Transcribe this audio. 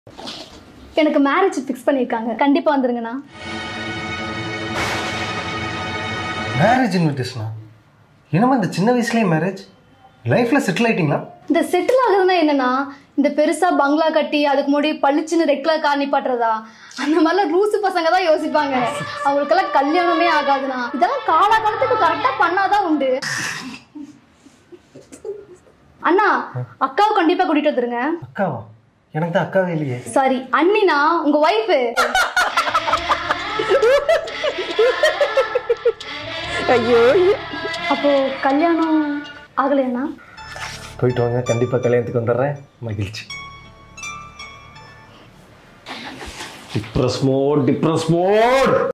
எனக்கு marriage fix பண்ணியிருக்காங்க கண்டிப்பாக வந்துருங்கண்ணா மேரேஜ் இன்விடேஷனா என்னம்மா இந்த சின்ன வயசுலேயே மேரேஜ் லைஃப்பில் செட்டில் ஆயிட்டீங்களா இந்த செட்டில் ஆகுதுன்னா என்னன்னா இந்த பெருசா பங்களா கட்டி அதுக்கு முன்னாடி பளிச்சுன்னு ரெட் கலர் கார் நிப்பாட்டுறதா அந்த மாதிரிலாம் ரூசு பசங்க தான் யோசிப்பாங்க அவங்களுக்கெல்லாம் கல்யாணமே ஆகாதுண்ணா இதெல்லாம் காலகாலத்துக்கு கரெக்டாக பண்ணாதான் உண்டு அண்ணா அக்காவை கண்டிப்பா கூட்டிட்டு வந்துருங்க அக்காவா எனக்கு தான் அக்காவே இல்லையே சாரி அண்ணினா உங்க ஒய்ஃபு ஐயோ அப்போ கல்யாணம் ஆகலையாண்ணா போயிட்டு வாங்க கண்டிப்பாக கல்யாணத்துக்கு வந்துடுறேன் மகிழ்ச்சி டிப்ரஸ் மோட் டிப்ரஸ் மோட்